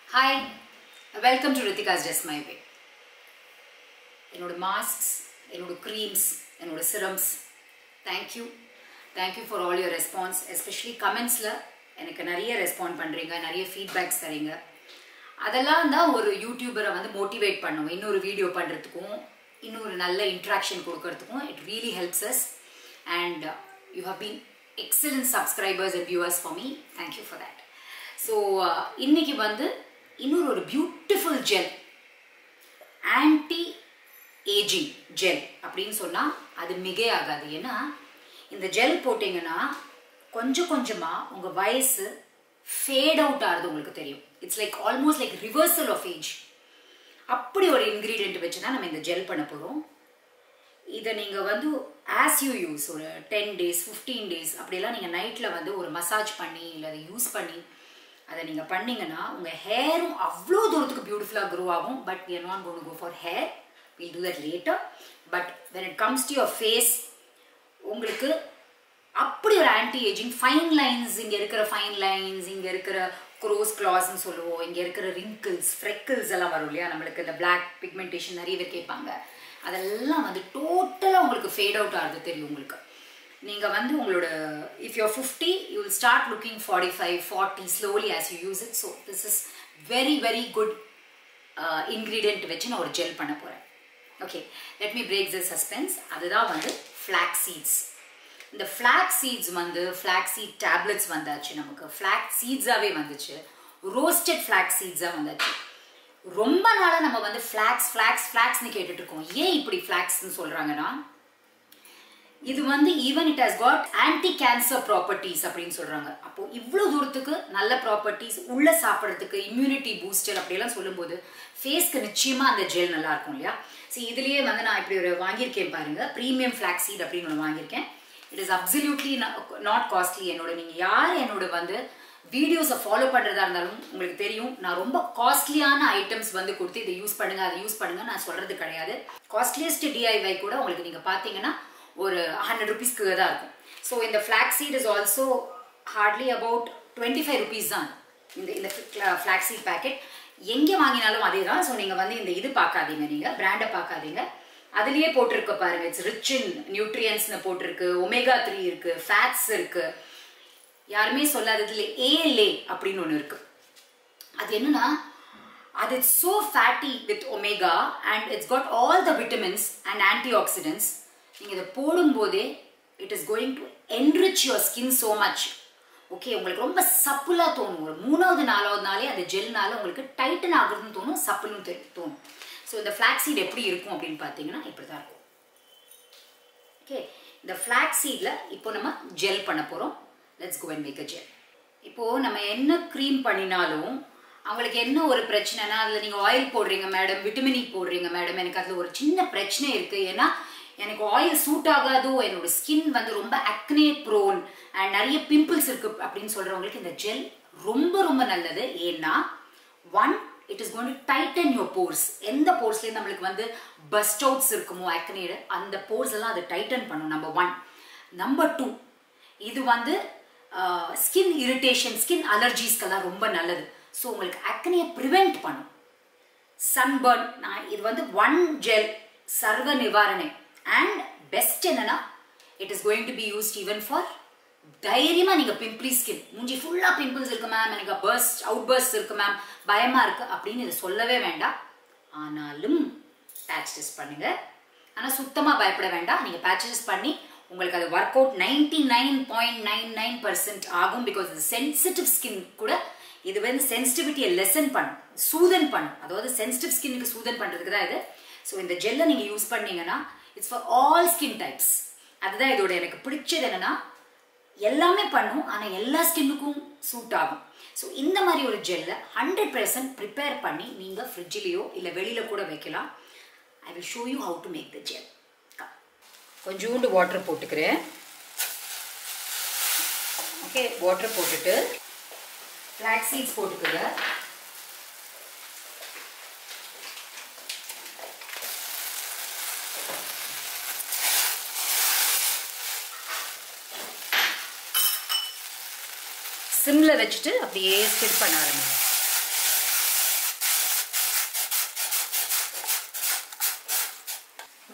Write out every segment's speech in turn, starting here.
hi welcome to Rithika's just my way என்னோட masks என்னோட creams என்னோட serums thank you thank you for all your response especially கமெண்ட்ஸில் எனக்கு நிறைய ரெஸ்பாண்ட் பண்ணுறீங்க நிறைய ஃபீட்பேக்ஸ் தரீங்க அதெல்லாம் தான் ஒரு யூடியூபரை வந்து மோட்டிவேட் பண்ணும் இன்னொரு வீடியோ பண்ணுறதுக்கும் இன்னொரு நல்ல இன்ட்ராக்ஷன் கொடுக்கறதுக்கும் it really helps us and you have been excellent subscribers and viewers for me thank you for that so இன்னைக்கு வந்து இன்னொரு ஒரு beautiful gel anti ageing gel அப்படின்னு சொன்னால் அது மிகையாகாது ஏன்னா இந்த ஜெல் போட்டிங்கன்னா கொஞ்சம் கொஞ்சமாக உங்கள் வயசு ஃபேட் அவுட் ஆகுது உங்களுக்கு தெரியும் it's like almost like reversal of age அப்படி ஒரு இன்க்ரீடியன்ட் வச்சு தான் நம்ம இந்த ஜெல் பண்ண போகிறோம் இதை நீங்கள் வந்து ஆஸ் யூ யூஸ் ஒரு டென் டேஸ் ஃபிஃப்டீன் டேஸ் அப்படியெல்லாம் நீங்கள் நைட்டில் வந்து ஒரு மசாஜ் பண்ணி இல்லை அதை யூஸ் பண்ணி அதை நீங்கள் பண்ணீங்கன்னா உங்கள் ஹேரும் அவ்வளோ தூரத்துக்கு பியூட்டிஃபுல்லாக க்ரோ ஆகும் but we are not going to go for hair we'll do that later but when it comes to your face உங்களுக்கு அப்படி ஒரு ஆன்டி ஏஜிங் ஃபைன் லைன்ஸ் இங்கே இருக்கிற ஃபைன் லைன்ஸ் இங்கே இருக்கிற க்ரோஸ் கிளாஸ்ன்னு சொல்லுவோம் இங்கே இருக்கிற ரிங்கிள்ஸ் ஃப்ரெக்கிள்ஸ் எல்லாம் வரும் இல்லையா நம்மளுக்கு இந்த பிளாக் பிக்மெண்டேஷன் நிறைய பேர் கேட்பாங்க அதெல்லாம் வந்து டோட்டலாக உங்களுக்கு ஃபேட் அவுட் ஆகுது தெரியும் உங்களுக்கு நீங்கள் வந்து உங்களோட if you're fifty you will start looking forty five forty slowly as you use it so this is very very good ingredient வச்சு நான் ஒரு ஜெல் பண்ண போகிறேன் okay let me break the suspense அதுதான் வந்து ஃப்ளாக் சீட்ஸ் இந்த flax seeds வந்து flax seed tablets வந்தாச்சு நமக்கு ஃப்ளாக் சீட்ஸாகவே வந்துச்சு ரோஸ்டட் ஃப்ளாக் சீட்ஸாக வந்தாச்சு ரொம்ப நாளாக நம்ம வந்து ஃப்ளாக்ஸ் ஃப்ளாக்ஸ் ஃப்ளாக்ஸ்னு கேட்டுட்டு இருக்கோம் ஏன் இப்படி ஃப்ளாக்ஸ்னு சொல்கிறாங்கன்னா இது வந்து even it has got anti cancer properties அப்படின்னு சொல்றாங்க அப்போ இவ்வளோ தூரத்துக்கு நல்ல ப்ராப்பர்ட்டிஸ் உள்ள சாப்பிட்றதுக்கு இம்யூனிட்டி பூஸ்டர் அப்படியெல்லாம் சொல்லும்போது ஃபேஸ்க்கு நிச்சயமா அந்த ஜெல் நல்லா இருக்கும் இல்லையா சரி இதுலயே வந்து நான் இப்படி ஒரு வாங்கியிருக்கேன் பாருங்க ப்ரீமியம் ஃபிளாக் சீட் அப்படின்னு ஒன்று வாங்கியிருக்கேன் it is absolutely not costly என்னோட நீங்க யார் என்னோட வந்து வீடியோஸை ஃபாலோ பண்ணுறதா இருந்தாலும் உங்களுக்கு தெரியும் நான் ரொம்ப காஸ்ட்லியான ஐட்டம்ஸ் வந்து கொடுத்து இதை யூஸ் பண்ணுங்க அதை யூஸ் பண்ணுங்க நான் சொல்றது கிடையாது காஸ்ட்லியஸ்ட் டிஐவை கூட உங்களுக்கு நீங்க பார்த்தீங்கன்னா ஒரு ஹண்ட்ரட் ருபீஸ்க்கு தான் இருக்கும் ஸோ இந்த flax seed is also hardly about twenty five rupees தான் இந்த இந்த ஃப்ளாக் சீட் பேக்கெட் எங்கே வாங்கினாலும் அதே தான் ஸோ நீங்கள் வந்து இந்த இது பார்க்காதீங்க நீங்கள் பிராண்டை பார்க்காதீங்க அதுலேயே போட்டிருக்க பாருங்க இட்ஸ் ரிச் இன் நியூட்ரியன்ஸ்னு போட்டிருக்கு ஒமேகா த்ரீ இருக்கு ஃபேட்ஸ் இருக்கு யாருமே சொல்லாததுல ஏஎல்ஏ அப்படின்னு ஒன்று இருக்கு அது என்னன்னா அது it's so fatty with omega and it's got all the vitamins and anti oxidants நீங்கள் இதை போடும்போதே it is going to enrich your skin so much okay உங்களுக்கு ரொம்ப சப்புலாக தோணும் ஒரு மூணாவது நாலாவது நாளே அந்த ஜெல்னால உங்களுக்கு டைட்டன் ஆகுறதுன்னு தோணும் சப்புலும் தோணும் ஸோ இந்த ஃப்ளாக் சீட் எப்படி இருக்கும் அப்படின்னு பார்த்தீங்கன்னா இப்படி தான் இருக்கும் ஓகே இந்த ஃப்ளாக் சீடில் இப்போ நம்ம ஜெல் பண்ண போகிறோம் let's go and make a gel இப்போது நம்ம என்ன க்ரீம் பண்ணினாலும் அவங்களுக்கு என்ன ஒரு பிரச்சனைனா அதில் நீங்கள் ஆயில் போடுறீங்க மேடம் விட்டமினி போடுறீங்க மேடம் எனக்கு அதில் ஒரு சின்ன பிரச்சனை இருக்குது ஏன்னா எனக்கு ஆயில் சூட் ஆகாதோ என்னோட ஸ்கின் வந்து ரொம்ப அக்னே ப்ரோன் அண்ட் நிறைய பிம்பிள்ஸ் இருக்கு அப்படின்னு சொல்றவங்களுக்கு இந்த ஜெல் ரொம்ப ரொம்ப நல்லது ஏன்னா one it is going to tighten your pores எந்த போர்ஸ்லேயும் நம்மளுக்கு வந்து பஸ்ட் அவுட்ஸ் இருக்குமோ அக்னேடு அந்த போர்ஸ் எல்லாம் அது டைட்டன் பண்ணும் நம்பர் ஒன் நம்பர் டூ இது வந்து ஸ்கின் இரிட்டேஷன் ஸ்கின் அலர்ஜிஸ்க்கெல்லாம் ரொம்ப நல்லது ஸோ உங்களுக்கு அக்னியை ப்ரிவெண்ட் பண்ணும் சன்பர்ன் நான் இது வந்து ஒன் ஜெல் சர்வ நிவாரணை அண்ட் பெஸ்ட் என்னன்னா it is going to be used even for தைரியமா நீங்க பிம்பிளி ஸ்கின் மூஞ்சி ஃபுல்லா பிம்பிள்ஸ் இருக்கு மேம் எனக்கு பர்ஸ்ட் அவுட் பர்ஸ்ட் இருக்கு மேம் பயமா இருக்கு அப்படின்னு இதை சொல்லவே வேண்டாம் ஆனாலும் பேட்ச் டெஸ்ட் பண்ணுங்க ஆனா சுத்தமா பயப்பட வேண்டாம் நீங்க பேட்ச் டெஸ்ட் பண்ணி உங்களுக்கு அது work out ninety nine point nine nine percent ஆகும் பிகாஸ் இது சென்சிட்டிவ் ஸ்கின் கூட இது வந்து சென்சிட்டிவிட்டியை லெசன் பண்ணும் சூதன் பண்ணும் அதாவது சென்சிட்டிவ் ஸ்கின்னுக்கு சூதன் பண்றதுக்கு தான் இது ஸோ இந்த ஜெல்லை நீங்க யூஸ் பண்ணீங்கன்னா it's for all skin types அதுதான் இதோட எனக்கு பிடிச்சது என்னன்னா எல்லாமே பண்ணும் ஆனால் எல்லா ஸ்கின்னுக்கும் சூட் ஆகும் ஸோ இந்த மாதிரி ஒரு ஜெல்லை ஹண்ட்ரட் பர்சன்ட் ப்ரிப்பேர் பண்ணி நீங்கள் ஃப்ரிட்ஜிலேயோ இல்லை வெளியில் கூட வைக்கலாம் I will show you how to make the gel கொஞ்சோண்டு வாட்டர் போட்டுக்கிறேன் ஓகே வாட்டர் போட்டுட்டு ஃப்ளாக் சீட்ஸ் போட்டுக்குங்க சிம்மில் வச்சுட்டு அப்படியே ஸ்டிட் பண்ண ஆரம்பிங்க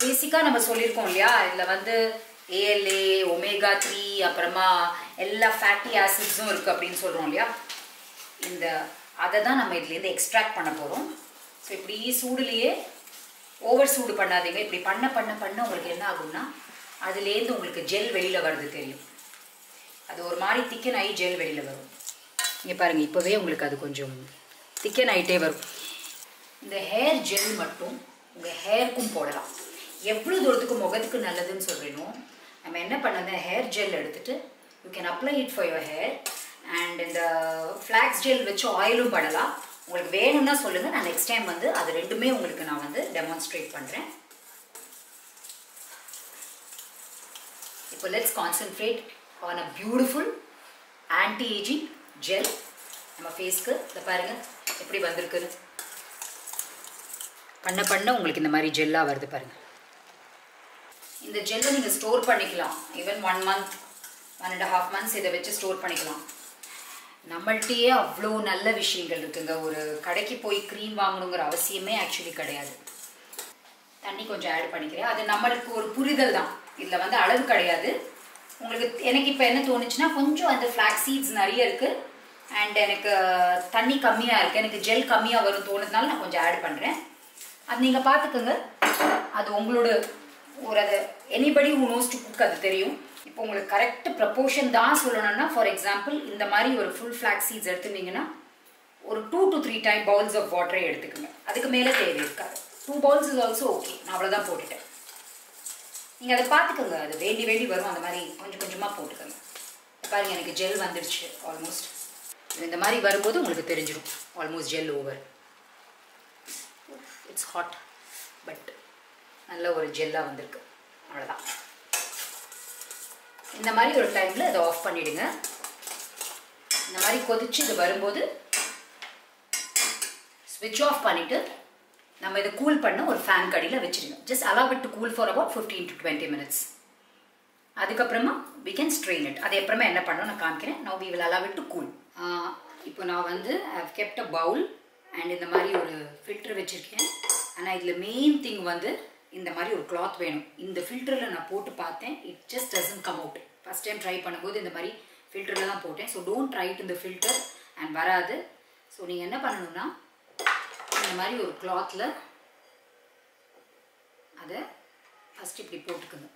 பேசிக்காக நம்ம சொல்லியிருக்கோம் இல்லையா இதில் வந்து ஏஎல்ஏ ஒமேகா த்ரீ அப்புறமா எல்லா ஃபேட்டி ஆசிட்ஸும் இருக்குது அப்படின்னு சொல்கிறோம் இல்லையா இந்த அதை தான் நம்ம இதுலேருந்து எக்ஸ்ட்ராக்ட் பண்ண போகிறோம் ஸோ இப்படி சூடுலேயே ஓவர் சூடு பண்ணாதீங்க இப்படி பண்ண பண்ண பண்ண உங்களுக்கு என்ன ஆகும்னா அதுலேருந்து உங்களுக்கு ஜெல் வெளியில் வருது தெரியும் அது ஒரு மாதிரி திக்கன் ஆகி ஜெல் வெளியில் வரும் இங்கே பாருங்கள் இப்போவே உங்களுக்கு அது கொஞ்சம் திக்கன் ஆகிட்டே வரும் இந்த ஹேர் ஜெல் மட்டும் உங்கள் ஹேருக்கும் போடலாம் எவ்வளோ தூரத்துக்கு முகத்துக்கு நல்லதுன்னு சொல்கிறேனோ நம்ம என்ன பண்ணது ஹேர் ஜெல் எடுத்துட்டு you can apply it for your hair and இந்த ஃப்ளாக்ஸ் ஜெல் வச்சு ஆயிலும் பண்ணலாம் உங்களுக்கு வேணும்னா சொல்லுங்கள் நான் நெக்ஸ்ட் டைம் வந்து அது ரெண்டுமே உங்களுக்கு நான் வந்து டெமான்ஸ்ட்ரேட் பண்ணுறேன் இப்போ let's concentrate on a beautiful anti ageing gel நம்ம ஃபேஸ்க்கு இதை பாருங்கள் எப்படி வந்திருக்குன்னு பண்ண பண்ண உங்களுக்கு இந்த மாதிரி ஜெல்லாக வருது பாருங்கள் இந்த ஜெல்லை நீங்கள் ஸ்டோர் பண்ணிக்கலாம் even one month one and half months இதை வச்சு ஸ்டோர் பண்ணிக்கலாம் நம்மள்கிட்டயே அவ்வளோ நல்ல விஷயங்கள் இருக்குங்க ஒரு கடைக்கு போய் க்ரீம் வாங்கணுங்கிற அவசியமே ஆக்சுவலி கிடையாது தண்ணி கொஞ்சம் ஆட் பண்ணிக்கிறேன் அது நம்மளுக்கு ஒரு புரிதல் தான் இதில் வந்து அளவு கிடையாது உங்களுக்கு எனக்கு இப்போ என்ன தோணுச்சுன்னா கொஞ்சம் அந்த ஃப்ளாக் சீட்ஸ் நிறைய இருக்குது அண்ட் எனக்கு தண்ணி கம்மியாக இருக்குது எனக்கு ஜெல் கம்மியாக வரும் தோணுதுனால நான் கொஞ்சம் ஆட் பண்ணுறேன் அது நீங்கள் பார்த்துக்கோங்க அது உங்களோட ஒரு அது anybody who knows to cook அது தெரியும் இப்போ உங்களுக்கு கரெக்ட் ப்ரப்போர்ஷன் தான் சொல்லணும்னா ஃபார் எக்ஸாம்பிள் இந்த மாதிரி ஒரு ஃபுல் ஃப்ளாக் சீட்ஸ் எடுத்துருந்தீங்கன்னா ஒரு two to three time bowls of வாட்டரே எடுத்துக்கோங்க அதுக்கு மேலே தேவை இருக்காது two bowls is also okay நான் அவ்வளோதான் போட்டுட்டேன் நீங்கள் அதை பார்த்துக்கோங்க அது வேண்டி வேண்டி வரும் அந்த மாதிரி கொஞ்சம் கொஞ்சமாக போட்டுக்கோங்க பாருங்க எனக்கு ஜெல் வந்துடுச்சு ஆல்மோஸ்ட் இந்த மாதிரி வரும்போது உங்களுக்கு தெரிஞ்சிடும் almost gel over it's hot but நல்ல ஒரு ஜெல்லாக வந்திருக்கு அவ்வளோதான் இந்த மாதிரி ஒரு டைமில் அதை ஆஃப் பண்ணிவிடுங்க இந்த மாதிரி கொதிச்சு இது வரும்போது ஸ்விட்ச் ஆஃப் பண்ணிவிட்டு நம்ம இதை கூல் பண்ண ஒரு ஃபேன் கடியில் வச்சுருங்க just allow it to cool for about fifteen to twenty minutes அதுக்கப்புறமா வி கேன் ஸ்ட்ரெயின் இட் அது அப்புறமா என்ன பண்ணணும் நான் காமிக்கிறேன் no we will allow it to cool இப்போ நான் வந்து I kept a bowl and இந்த மாதிரி ஒரு ஃபில்டர் வச்சுருக்கேன் ஆனால் இதில் மெயின் திங் வந்து இந்த மாதிரி ஒரு கிளாத் வேணும் இந்த ஃபில்டரில் நான் போட்டு பார்த்தேன் it just doesn't come out first time try பண்ணும்போது இந்த மாதிரி ஃபில்டரில் தான் போட்டேன் ஸோ டோன்ட் ட்ரை டு இந்த ஃபில்டர் அண்ட் வராது ஸோ நீங்கள் என்ன பண்ணணும்னா இந்த மாதிரி ஒரு கிளாத்தில் அதை ஃபஸ்ட் இப்படி போட்டுக்கோங்க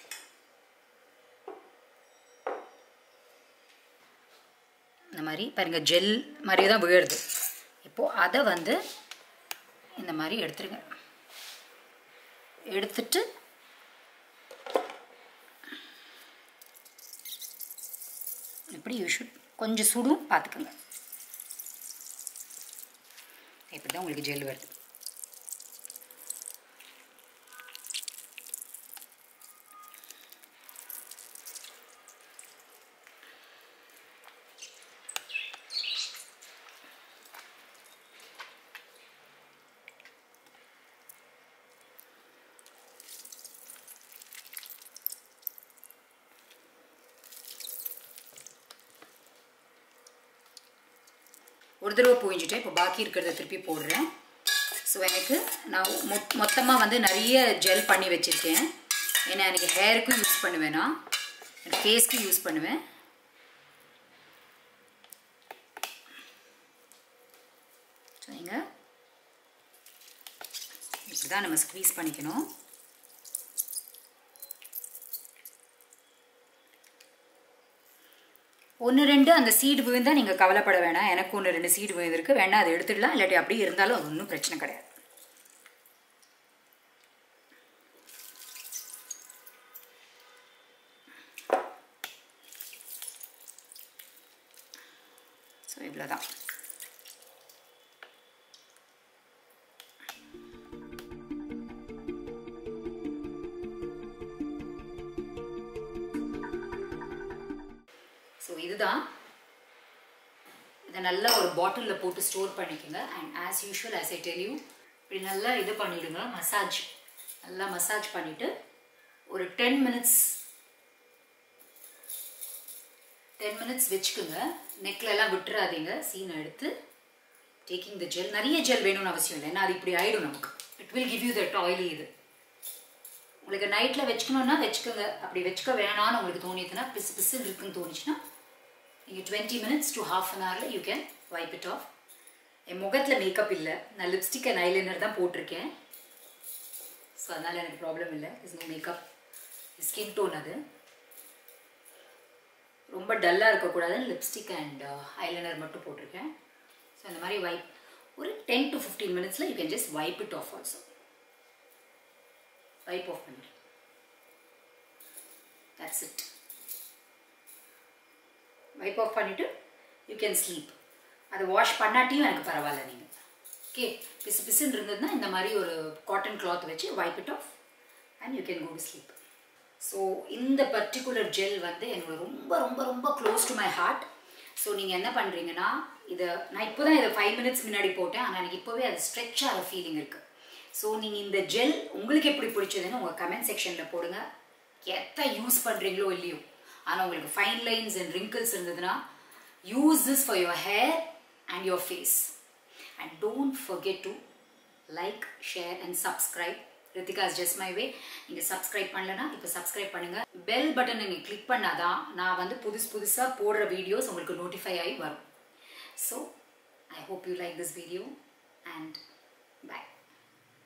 இந்த மாதிரி பாருங்க ஜெல் மாதிரி தான் விழுது இப்போது அதை வந்து இந்த மாதிரி எடுத்துருங்க எடுத்துட்டு இப்படி யூ ஷுட் கொஞ்சம் சுடும் பார்த்துக்கோங்க இப்படி தான் உங்களுக்கு ஜெல் வருது ஒரு தடவை புழிஞ்சிட்டேன் இப்போ பாக்கி இருக்கிறத திருப்பி போடுறேன் ஸோ எனக்கு நான் மொத் மொத்தமாக வந்து நிறைய ஜெல் பண்ணி வச்சுருக்கேன் ஏன்னா எனக்கு ஹேருக்கும் யூஸ் பண்ணுவேன் நான் எனக்கு ஃபேஸ்க்கும் யூஸ் பண்ணுவேன் ஸோ நீங்கள் இப்படி தான் நம்ம ஸ்க்வீஸ் பண்ணிக்கணும் ஒன்று ரெண்டு அந்த சீடு விழுந்தால் நீங்கள் கவலைப்பட வேணாம் எனக்கு ஒன்று ரெண்டு சீடு விழுந்திருக்கு வேணா அதை எடுத்துடலாம் இல்லாட்டி அப்படியே இருந்தாலும் அது ஒன்றும் பிரச்சனை கிடையாது ஸோ இவ்வளோதான் ஸோ இதுதான் இதை நல்லா ஒரு பாட்டிலில் போட்டு ஸ்டோர் பண்ணிக்கோங்க and as usual as I tell you இப்படி நல்லா இது பண்ணிவிடுங்க மசாஜ் நல்லா மசாஜ் பண்ணிவிட்டு ஒரு டென் மினிட்ஸ் டென் மினிட்ஸ் வச்சுக்கோங்க நெக்ல எல்லாம் விட்டுறாதீங்க சீனை எடுத்து டேக்கிங் த ஜெல் நிறைய ஜெல் வேணும்னு அவசியம் இல்லை ஏன்னா அது இப்படி ஆயிடும் நமக்கு it will give you that oily இது உங்களுக்கு நைட்டில் வச்சுக்கணுன்னா வச்சுக்கோங்க அப்படி வச்சுக்க வேணாம்னு உங்களுக்கு தோணிதுன்னா பிசு பிசுன்னு இருக்குன்னு தோணுச்சுன்னா நீங்கள் twenty minutes to half an ஹவரில் you can wipe it off என் முகத்தில் மேக்கப் இல்லை நான் லிப்ஸ்டிக் அண்ட் ஐலைனர் தான் போட்டிருக்கேன் ஸோ அதனால் எனக்கு ப்ராப்ளம் இல்லை is no makeup skin tone அது ரொம்ப டல்லாக இருக்கக்கூடாதுன்னு லிப்ஸ்டிக் அண்ட் ஐலைனர் மட்டும் போட்டிருக்கேன் ஸோ அந்த மாதிரி வைப் ஒரு டென் டு ஃபிஃப்டீன் மினிட்ஸில் you can just wipe it off also wipe off பண்ணிடு தட்ஸ் இட் வைப் ஆஃப் பண்ணிவிட்டு யூ கேன் ஸ்லீப் அதை வாஷ் பண்ணாட்டியும் எனக்கு பரவாயில்ல நீங்கள் ஓகே பிசு பிசுன்னு இருந்ததுன்னா இந்த மாதிரி ஒரு காட்டன் கிளாத் வச்சு wipe it off and you can go to sleep so இந்த பர்டிகுலர் ஜெல் வந்து என்னோட ரொம்ப ரொம்ப ரொம்ப close to my heart so நீங்கள் என்ன பண்ணுறீங்கன்னா இதை நான் இப்போ தான் இதை ஃபைவ் மினிட்ஸ் முன்னாடி போட்டேன் ஆனால் எனக்கு இப்போவே அது ஸ்ட்ரெச் ஆகிற ஃபீலிங் இருக்குது ஸோ நீங்கள் இந்த ஜெல் உங்களுக்கு எப்படி பிடிச்சதுன்னு உங்கள் கமெண்ட் செக்ஷனில் போடுங்க எத்த யூஸ் பண்ணுறீங்களோ இல்லையோ ஆனால் உங்களுக்கு ஃபைன் லைன்ஸ் அண்ட் ரிங்கிள்ஸ் இருந்ததுன்னா use this for your hair and your face and don't forget to like share and subscribe Rithika's just my way நீங்கள் சப்ஸ்கிரைப் பண்ணலனா இப்போ சப்ஸ்கிரைப் பண்ணுங்கள் பெல் பட்டன் நீங்கள் கிளிக் பண்ணாதான் நான் வந்து புதுசு புதுசாக போடுற வீடியோஸ் உங்களுக்கு நோட்டிஃபை ஆகி வரும் so I hope you like this video and by